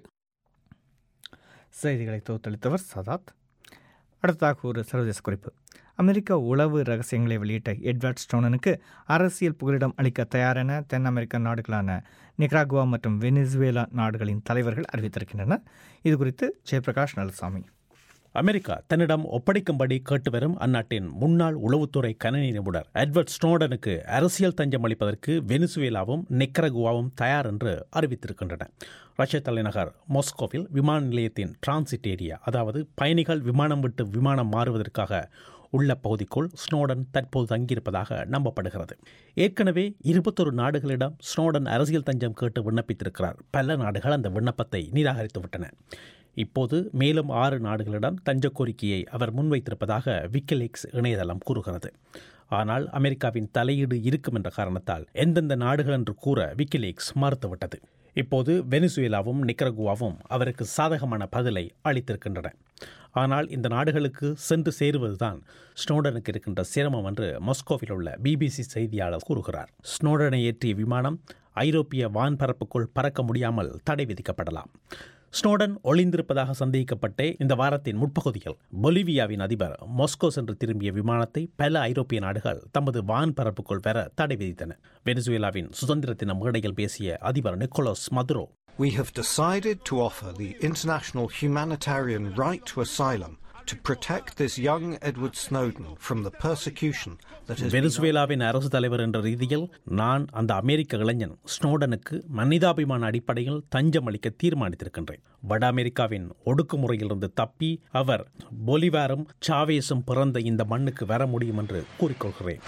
செய்திகளை தொகுத்தளித்தவர் சதாத் அடுத்ததாக ஒரு சர்வதேச குறிப்பு அமெரிக்க உளவு ரகசியங்களை வெளியிட்ட எட்வர்ட் ஸ்டோனனுக்கு அரசியல் புகலிடம் அளிக்க தயாரென தென் அமெரிக்க நாடுகளான நிக்ராகுவா மற்றும் வெனிசுவேலா நாடுகளின் தலைவர்கள் அறிவித்திருக்கின்றனர் இது குறித்து ஜெயபிரகாஷ் நலசாமி அமெரிக்கா தன்னிடம் ஒப்படைக்கும்படி கேட்டு வரும் அந்நாட்டின் முன்னாள் உளவுத்துறை கணனி நிபுணர் எட்வர்ட் ஸ்னோடனுக்கு அரசியல் தஞ்சம் அளிப்பதற்கு வெனிசுவேலாவும் நிக்கரகுவாவும் தயார் என்று அறிவித்திருக்கின்றன ரஷ்ய தலைநகர் மாஸ்கோவில் விமான நிலையத்தின் டிரான்சிட் ஏரியா அதாவது பயணிகள் விமானம் விட்டு விமானம் மாறுவதற்காக உள்ள பகுதிக்குள் ஸ்னோடன் தற்போது தங்கியிருப்பதாக நம்பப்படுகிறது ஏற்கனவே இருபத்தொரு நாடுகளிடம் ஸ்னோடன் அரசியல் தஞ்சம் கேட்டு விண்ணப்பித்திருக்கிறார் பல நாடுகள் அந்த விண்ணப்பத்தை நிராகரித்துவிட்டன இப்போது மேலும் ஆறு நாடுகளிடம் தஞ்ச கோரிக்கையை அவர் முன்வைத்திருப்பதாக விக்கிலீக்ஸ் இணையதளம் கூறுகிறது ஆனால் அமெரிக்காவின் தலையீடு இருக்கும் என்ற காரணத்தால் எந்தெந்த நாடுகள் என்று கூற விக்கிலீக்ஸ் மறுத்துவிட்டது இப்போது வெனிசுவேலாவும் நிக்கரகுவாவும் அவருக்கு சாதகமான பதிலை அளித்திருக்கின்றன ஆனால் இந்த நாடுகளுக்கு சென்று சேருவதுதான் ஸ்னோடனுக்கு இருக்கின்ற சிரமம் என்று மாஸ்கோவில் உள்ள பிபிசி செய்தியாளர் கூறுகிறார் ஸ்னோடனை ஏற்றிய விமானம் ஐரோப்பிய வான்பரப்புக்குள் பறக்க முடியாமல் தடை விதிக்கப்படலாம் ஸ்னோடன் ஒளிந்திருப்பதாக சந்தேகிக்கப்பட்டே இந்த வாரத்தின் முற்பகுதியில் பொலிவியாவின் அதிபர் மாஸ்கோ சென்று திரும்பிய விமானத்தை பல ஐரோப்பிய நாடுகள் தமது வான் பரப்புக்குள் பெற தடை விதித்தன வெனிசுவேலாவின் சுதந்திர தின மேடையில் பேசிய அதிபர் Nicolas Maduro We have decided to offer the international humanitarian right to asylum to protect this young Edward Snowden from the persecution that has been வெனிசுவேலாவின் அரசு தலைவர் என்ற ரீதியில் நான் அந்த அமெரிக்க இளைஞன் ஸ்னோடனுக்கு மனிதாபிமான அடிப்படையில் தஞ்சம் அளிக்க தீர்மானித்திருக்கின்றேன் வட அமெரிக்காவின் ஒடுக்குமுறையிலிருந்து தப்பி அவர் பொலிவாரும் சாவேஸும் பிறந்த இந்த மண்ணுக்கு வர முடியும் என்று கூறிக்கொள்கிறேன்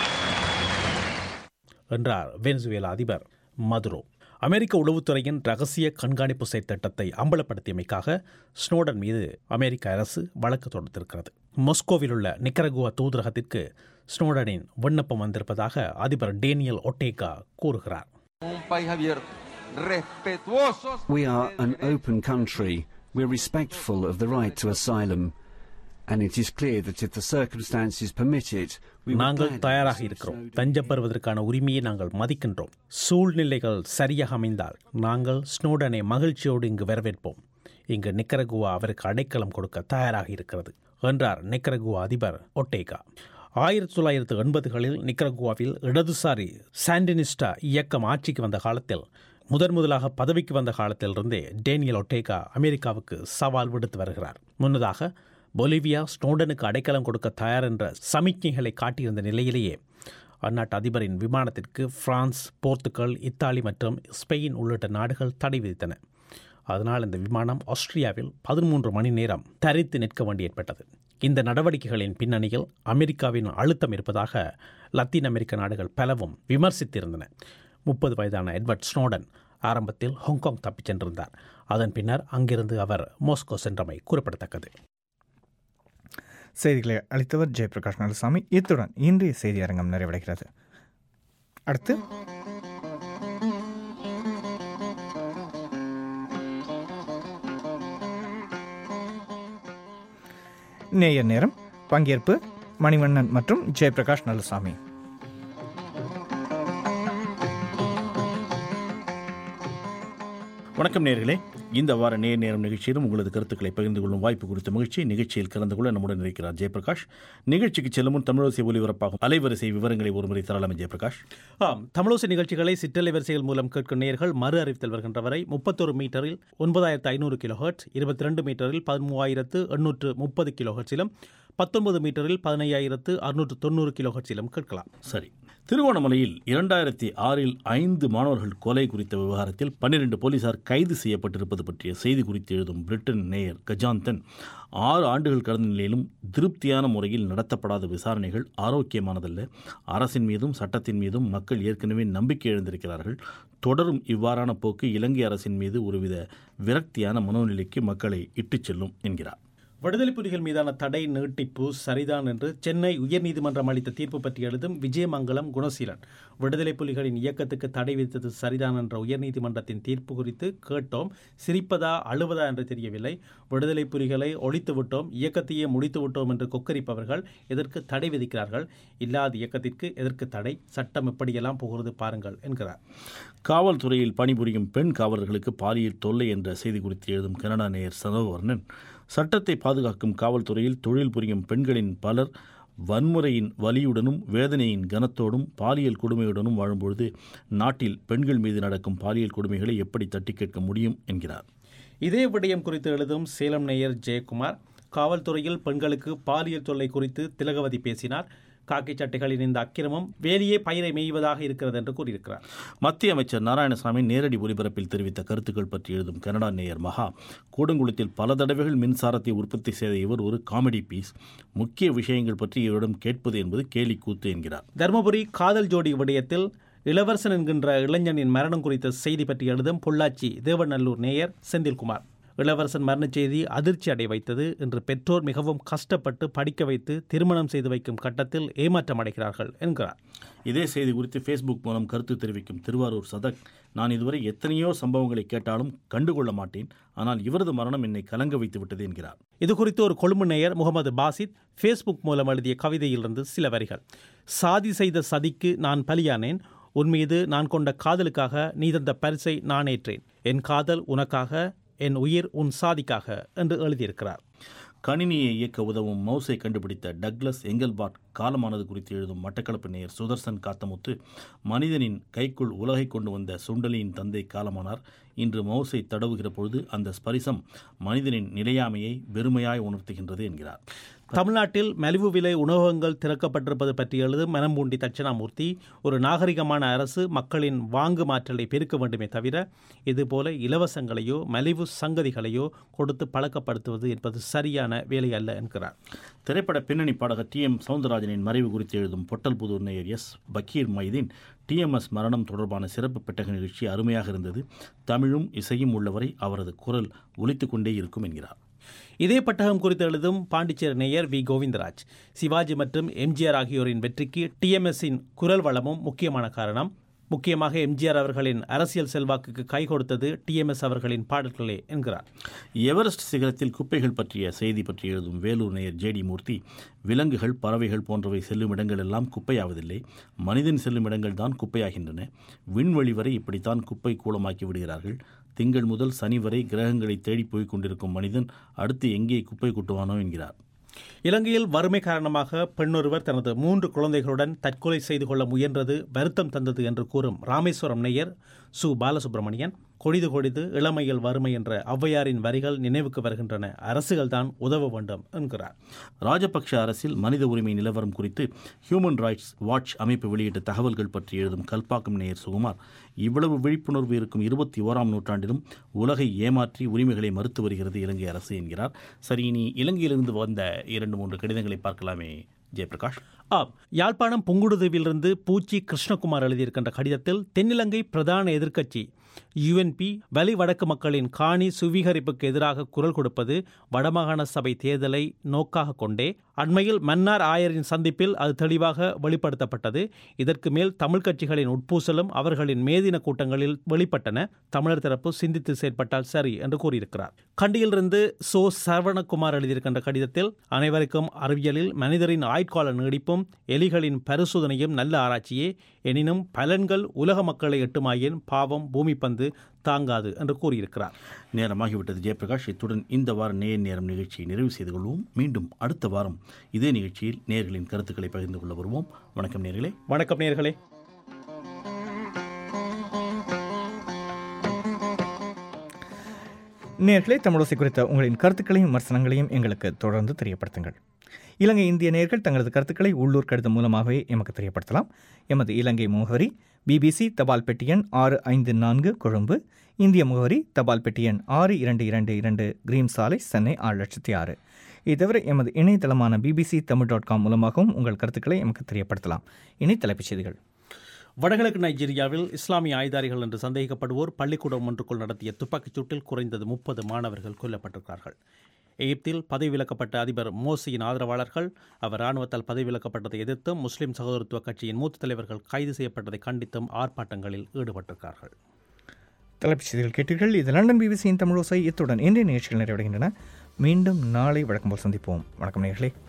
என்றார் வெனிசுவேலா அதிபர் மதுரோ அமெரிக்க உளவுத்துறையின் ரகசிய கண்காணிப்பு செயற்திட்டத்தை அம்பலப்படுத்தியமைக்காக ஸ்னோடன் மீது அமெரிக்க அரசு வழக்கு தொடுத்திருக்கிறது மாஸ்கோவில் உள்ள நிக்கரகுவா தூதரகத்திற்கு ஸ்னோடனின் விண்ணப்பம் வந்திருப்பதாக அதிபர் டேனியல் ஒட்டேகா கூறுகிறார் We are an open country. We're respectful of the right to asylum. And it is clear that if the circumstances permit it, we would நாங்கள் gladly தயாராக receive இருக்கிறோம் Snowden. தஞ்சம் பெறுவதற்கான உரிமையை நாங்கள் மதிக்கின்றோம் சூழ்நிலைகள் சரியாக அமைந்தால் நாங்கள் ஸ்னோடனை மகிழ்ச்சியோடு இங்கு வரவேற்போம் இங்கு நிக்கரகுவா அவருக்கு அடைக்கலம் கொடுக்க தயாராக இருக்கிறது என்றார் நிக்கரகுவா அதிபர் ஒட்டேகா ஆயிரத்தி தொள்ளாயிரத்து எண்பதுகளில் நிக்கரகுவாவில் இடதுசாரி சாண்டினிஸ்டா இயக்கம் ஆட்சிக்கு வந்த காலத்தில் முதன் முதலாக பதவிக்கு வந்த காலத்திலிருந்தே டேனியல் ஒட்டேகா அமெரிக்காவுக்கு சவால் விடுத்து வருகிறார் முன்னதாக பொலிவியா ஸ்னோடனுக்கு அடைக்கலம் கொடுக்க தயார் என்ற சமிக்ஞைகளை காட்டியிருந்த நிலையிலேயே அந்நாட்டு அதிபரின் விமானத்திற்கு பிரான்ஸ் போர்த்துகல் இத்தாலி மற்றும் ஸ்பெயின் உள்ளிட்ட நாடுகள் தடை விதித்தன அதனால் இந்த விமானம் ஆஸ்திரியாவில் பதிமூன்று மணி நேரம் தரித்து நிற்க வேண்டி ஏற்பட்டது இந்த நடவடிக்கைகளின் பின்னணியில் அமெரிக்காவின் அழுத்தம் இருப்பதாக லத்தீன் அமெரிக்க நாடுகள் பலவும் விமர்சித்திருந்தன முப்பது வயதான எட்வர்ட் ஸ்னோடன் ஆரம்பத்தில் ஹாங்காங் தப்பிச் சென்றிருந்தார் அதன் பின்னர் அங்கிருந்து அவர் மாஸ்கோ சென்றமை குறிப்பிடத்தக்கது செய்திகளை அளித்தவர் ஜெயபிரகாஷ் நலசாமி இத்துடன் இன்றைய செய்தி அரங்கம் நிறைவடைகிறது அடுத்து நேயர் நேரம் பங்கேற்பு மணிவண்ணன் மற்றும் ஜெயபிரகாஷ் நலசாமி வணக்கம் நேர்களே இந்த வார நேர் நேரம் நிகழ்ச்சியிலும் உங்களது கருத்துக்களை பகிர்ந்து கொள்ளும் வாய்ப்பு குறித்த மகிழ்ச்சி நிகழ்ச்சியில் கலந்து கொள்ள நம்முடன் இருக்கிறார் ஜெயபிரகாஷ் நிகழ்ச்சிக்கு செல்லும் முன் தமிழோசை ஒலிபரப்பாகும் அலைவரிசை விவரங்களை ஒருமுறை தரலாமே ஜெயபிரகாஷ் ஆம் தமிழோசை நிகழ்ச்சிகளை சிற்றலை வரிசைகள் மூலம் கேட்கும் நேர்கள் மறு அறிவித்தல் வருகின்ற வரை முப்பத்தொரு மீட்டரில் ஒன்பதாயிரத்து ஐநூறு கிலோ ஹெர்ட்ஸ் இருபத்தி ரெண்டு மீட்டரில் பதிமூவாயிரத்து எண்ணூற்று முப்பது கிலோ ஹெர்ட்ஸிலும் பத்தொன்பது மீட்டரில் பதினையாயிரத்து அறுநூற்று தொண்ணூறு கிலோ ஹெர்ட்ஸிலும் கேட்கலாம் சரி திருவோணமலையில் இரண்டாயிரத்தி ஆறில் ஐந்து மாணவர்கள் கொலை குறித்த விவகாரத்தில் பன்னிரண்டு போலீசார் கைது செய்யப்பட்டிருப்பது பற்றிய செய்தி குறித்து எழுதும் பிரிட்டன் நேயர் கஜாந்தன் ஆறு ஆண்டுகள் கடந்த நிலையிலும் திருப்தியான முறையில் நடத்தப்படாத விசாரணைகள் ஆரோக்கியமானதல்ல அரசின் மீதும் சட்டத்தின் மீதும் மக்கள் ஏற்கனவே நம்பிக்கை எழுந்திருக்கிறார்கள் தொடரும் இவ்வாறான போக்கு இலங்கை அரசின் மீது ஒருவித விரக்தியான மனோநிலைக்கு மக்களை இட்டுச் செல்லும் என்கிறார் விடுதலை புலிகள் மீதான தடை நீட்டிப்பு சரிதான் என்று சென்னை உயர்நீதிமன்றம் அளித்த தீர்ப்பு பற்றி எழுதும் விஜயமங்கலம் குணசீலன் விடுதலை புலிகளின் இயக்கத்துக்கு தடை விதித்தது சரிதான் என்ற உயர்நீதிமன்றத்தின் தீர்ப்பு குறித்து கேட்டோம் சிரிப்பதா அழுவதா என்று தெரியவில்லை விடுதலை புலிகளை ஒழித்து விட்டோம் இயக்கத்தையே முடித்து விட்டோம் என்று கொக்கரிப்பவர்கள் எதற்கு தடை விதிக்கிறார்கள் இல்லாத இயக்கத்திற்கு எதற்கு தடை சட்டம் எப்படியெல்லாம் போகிறது பாருங்கள் என்கிறார் காவல்துறையில் பணிபுரியும் பெண் காவலர்களுக்கு பாலியல் தொல்லை என்ற செய்தி குறித்து எழுதும் கனடா நேயர் சனோவர்ணன் சட்டத்தை பாதுகாக்கும் காவல்துறையில் தொழில் புரியும் பெண்களின் பலர் வன்முறையின் வலியுடனும் வேதனையின் கனத்தோடும் பாலியல் கொடுமையுடனும் வாழும்பொழுது நாட்டில் பெண்கள் மீது நடக்கும் பாலியல் கொடுமைகளை எப்படி தட்டி கேட்க முடியும் என்கிறார் இதே விடயம் குறித்து எழுதும் சேலம் நேயர் ஜெயக்குமார் காவல்துறையில் பெண்களுக்கு பாலியல் தொல்லை குறித்து திலகவதி பேசினார் காக்கி சட்டைகளின் இந்த அக்கிரமம் வேலியே பயிரை மேய்வதாக இருக்கிறது என்று கூறியிருக்கிறார் மத்திய அமைச்சர் நாராயணசாமி நேரடி ஒலிபரப்பில் தெரிவித்த கருத்துக்கள் பற்றி எழுதும் கனடா நேயர் மகா கூடங்குளத்தில் பல தடவைகள் மின்சாரத்தை உற்பத்தி செய்த இவர் ஒரு காமெடி பீஸ் முக்கிய விஷயங்கள் பற்றி இவரிடம் கேட்பது என்பது கேலி கூத்து என்கிறார் தருமபுரி காதல் ஜோடி விடயத்தில் இளவரசன் என்கின்ற இளைஞனின் மரணம் குறித்த செய்தி பற்றி எழுதும் பொள்ளாச்சி தேவநல்லூர் நேயர் செந்தில்குமார் இளவரசன் மரணச் செய்தி அதிர்ச்சி அடை வைத்தது இன்று பெற்றோர் மிகவும் கஷ்டப்பட்டு படிக்க வைத்து திருமணம் செய்து வைக்கும் கட்டத்தில் ஏமாற்றம் அடைகிறார்கள் என்கிறார் இதே செய்தி குறித்து ஃபேஸ்புக் மூலம் கருத்து தெரிவிக்கும் திருவாரூர் சதக் நான் இதுவரை எத்தனையோ சம்பவங்களை கேட்டாலும் கண்டுகொள்ள மாட்டேன் ஆனால் இவரது மரணம் என்னை கலங்க வைத்து விட்டது என்கிறார் இது குறித்து ஒரு கொழும்பு நேயர் முகமது பாசித் ஃபேஸ்புக் மூலம் எழுதிய கவிதையிலிருந்து சில வரிகள் சாதி செய்த சதிக்கு நான் பலியானேன் உன் மீது நான் கொண்ட காதலுக்காக நீ தந்த பரிசை நான் ஏற்றேன் என் காதல் உனக்காக என் உயிர் உன் சாதிக்காக என்று எழுதியிருக்கிறார் கணினியை இயக்க உதவும் மவுஸை கண்டுபிடித்த டக்ளஸ் எங்கல்பார்ட் காலமானது குறித்து எழுதும் மட்டக்களப்பு நேயர் சுதர்சன் காத்தமுத்து மனிதனின் கைக்குள் உலகை கொண்டு வந்த சுண்டலியின் தந்தை காலமானார் இன்று மவுஸை தடவுகிற பொழுது அந்த ஸ்பரிசம் மனிதனின் நிலையாமையை வெறுமையாய் உணர்த்துகின்றது என்கிறார் தமிழ்நாட்டில் மலிவு விலை உணவகங்கள் திறக்கப்பட்டிருப்பது பற்றி எழுதும் மனம்பூண்டி தட்சணாமூர்த்தி ஒரு நாகரிகமான அரசு மக்களின் வாங்கு மாற்றலை பெருக்க வேண்டுமே தவிர இதுபோல இலவசங்களையோ மலிவு சங்கதிகளையோ கொடுத்து பழக்கப்படுத்துவது என்பது சரியான வேலை அல்ல என்கிறார் திரைப்பட பின்னணி பாடகர் டி எம் சவுந்தரராஜனின் மறைவு குறித்து எழுதும் பொட்டல் புதூர் நேயர் எஸ் பக்கீர் மைதீன் டிஎம்எஸ் மரணம் தொடர்பான சிறப்பு பெட்டக நிகழ்ச்சி அருமையாக இருந்தது தமிழும் இசையும் உள்ளவரை அவரது குரல் ஒலித்து கொண்டே இருக்கும் என்கிறார் இதே பட்டகம் குறித்து எழுதும் பாண்டிச்சேரி நேயர் வி கோவிந்தராஜ் சிவாஜி மற்றும் எம்ஜிஆர் ஆகியோரின் வெற்றிக்கு டிஎம்எஸ்ஸின் குரல் வளமும் முக்கியமான காரணம் முக்கியமாக எம்ஜிஆர் அவர்களின் அரசியல் செல்வாக்குக்கு கை கொடுத்தது டிஎம்எஸ் அவர்களின் பாடல்களே என்கிறார் எவரெஸ்ட் சிகரத்தில் குப்பைகள் பற்றிய செய்தி பற்றி எழுதும் வேலூர் நேயர் ஜேடி மூர்த்தி விலங்குகள் பறவைகள் போன்றவை செல்லும் இடங்கள் எல்லாம் குப்பையாவதில்லை மனிதன் செல்லும் இடங்கள் தான் குப்பையாகின்றன விண்வெளி வரை இப்படித்தான் குப்பை கூலமாக்கி விடுகிறார்கள் திங்கள் முதல் சனி வரை கிரகங்களை தேடி போய் கொண்டிருக்கும் மனிதன் அடுத்து எங்கே குப்பை கொட்டுவானோ என்கிறார் இலங்கையில் வறுமை காரணமாக பெண்ணொருவர் தனது மூன்று குழந்தைகளுடன் தற்கொலை செய்து கொள்ள முயன்றது வருத்தம் தந்தது என்று கூறும் ராமேஸ்வரம் நேயர் சு பாலசுப்ரமணியன் கொடிது கொடிது இளமையில் வறுமை என்ற ஔவையாரின் வரிகள் நினைவுக்கு வருகின்றன அரசுகள் தான் உதவ வேண்டும் என்கிறார் ராஜபக்ஷ அரசில் மனித உரிமை நிலவரம் குறித்து ஹியூமன் ரைட்ஸ் வாட்ச் அமைப்பு வெளியிட்ட தகவல்கள் பற்றி எழுதும் கல்பாக்கம் நேயர் சுகுமார் இவ்வளவு விழிப்புணர்வு இருக்கும் இருபத்தி ஓராம் நூற்றாண்டிலும் உலகை ஏமாற்றி உரிமைகளை மறுத்து வருகிறது இலங்கை அரசு என்கிறார் சரி இனி இலங்கையிலிருந்து வந்த இரண்டு மூன்று கடிதங்களை பார்க்கலாமே ஜெயபிரகாஷ் ஆம் யாழ்ப்பாணம் புங்குடுதீவிலிருந்து பூச்சி கிருஷ்ணகுமார் எழுதியிருக்கின்ற கடிதத்தில் தென்னிலங்கை பிரதான எதிர்க்கட்சி யுஎன்பி வலி வடக்கு மக்களின் காணி சுவீகரிப்புக்கு எதிராக குரல் கொடுப்பது வடமாகாண சபை தேர்தலை நோக்காக கொண்டே அண்மையில் மன்னார் ஆயரின் சந்திப்பில் அது தெளிவாக வெளிப்படுத்தப்பட்டது இதற்கு மேல் தமிழ் கட்சிகளின் உட்பூசலும் அவர்களின் மேதின கூட்டங்களில் வெளிப்பட்டன தமிழர் தரப்பு சிந்தித்து செயற்பட்டால் சரி என்று கூறியிருக்கிறார் கண்டியிலிருந்து சோ சரவணகுமார் எழுதியிருக்கின்ற கடிதத்தில் அனைவருக்கும் அறிவியலில் மனிதரின் ஆயுட்கால நீடிப்பும் எலிகளின் பரிசோதனையும் நல்ல ஆராய்ச்சியே எனினும் பலன்கள் உலக மக்களை எட்டுமாயின் பாவம் பூமி பந்து தாங்காது என்று கூறியிருக்கிறார் நேரமாகிவிட்டது ஜெயபிரகாஷ் இத்துடன் இந்த வார நேர் நேரம் நிகழ்ச்சியை நிறைவு செய்து கொள்வோம் மீண்டும் அடுத்த வாரம் இதே நிகழ்ச்சியில் நேர்களின் கருத்துக்களை பகிர்ந்து கொள்ள வருவோம் வணக்கம் நேர்களே வணக்கம் நேர்களே நேர்களே தமிழோசை குறித்த உங்களின் கருத்துக்களையும் விமர்சனங்களையும் எங்களுக்கு தொடர்ந்து தெரியப்படுத்துங்கள் இலங்கை இந்திய நேர்கள் தங்களது கருத்துக்களை உள்ளூர் கடிதம் மூலமாகவே எமக்கு தெரியப்படுத்தலாம் எமது இலங்கை முகவரி பிபிசி தபால் பெட்டி எண் ஆறு ஐந்து நான்கு கொழும்பு இந்திய முகவரி தபால் பெட்டி எண் ஆறு இரண்டு இரண்டு இரண்டு கிரீம் சாலை சென்னை ஆறு லட்சத்தி ஆறு இது தவிர எமது இணையதளமான பிபிசி தமிழ் டாட் காம் மூலமாகவும் உங்கள் கருத்துக்களை எமக்கு தெரியப்படுத்தலாம் இனி தலைப்புச் செய்திகள் வடகிழக்கு நைஜீரியாவில் இஸ்லாமிய ஆயுதாரிகள் என்று சந்தேகிக்கப்படுவோர் பள்ளிக்கூடம் ஒன்றுக்குள் நடத்திய துப்பாக்கிச் சூட்டில் குறைந்தது முப்பது மாணவர்கள் கொல்லப்பட்டிருக்கிறார்கள் எகிப்தில் பதவி விலக்கப்பட்ட அதிபர் மோசியின் ஆதரவாளர்கள் அவர் இராணுவத்தால் பதவி விலக்கப்பட்டதை எதிர்த்தும் முஸ்லிம் சகோதரத்துவ கட்சியின் மூத்த தலைவர்கள் கைது செய்யப்பட்டதை கண்டித்தும் ஆர்ப்பாட்டங்களில் ஈடுபட்டிருக்கிறார்கள் தலைப்புச் செய்திகள் கேட்டீர்கள் இது லண்டன் பிபிசியின் தமிழோசை இத்துடன் இன்றைய நிகழ்ச்சிகள் நிறைவடைகின்றன மீண்டும் நாளை வழக்கம் போல் சந்திப்போம் வணக்கம் நேர்களே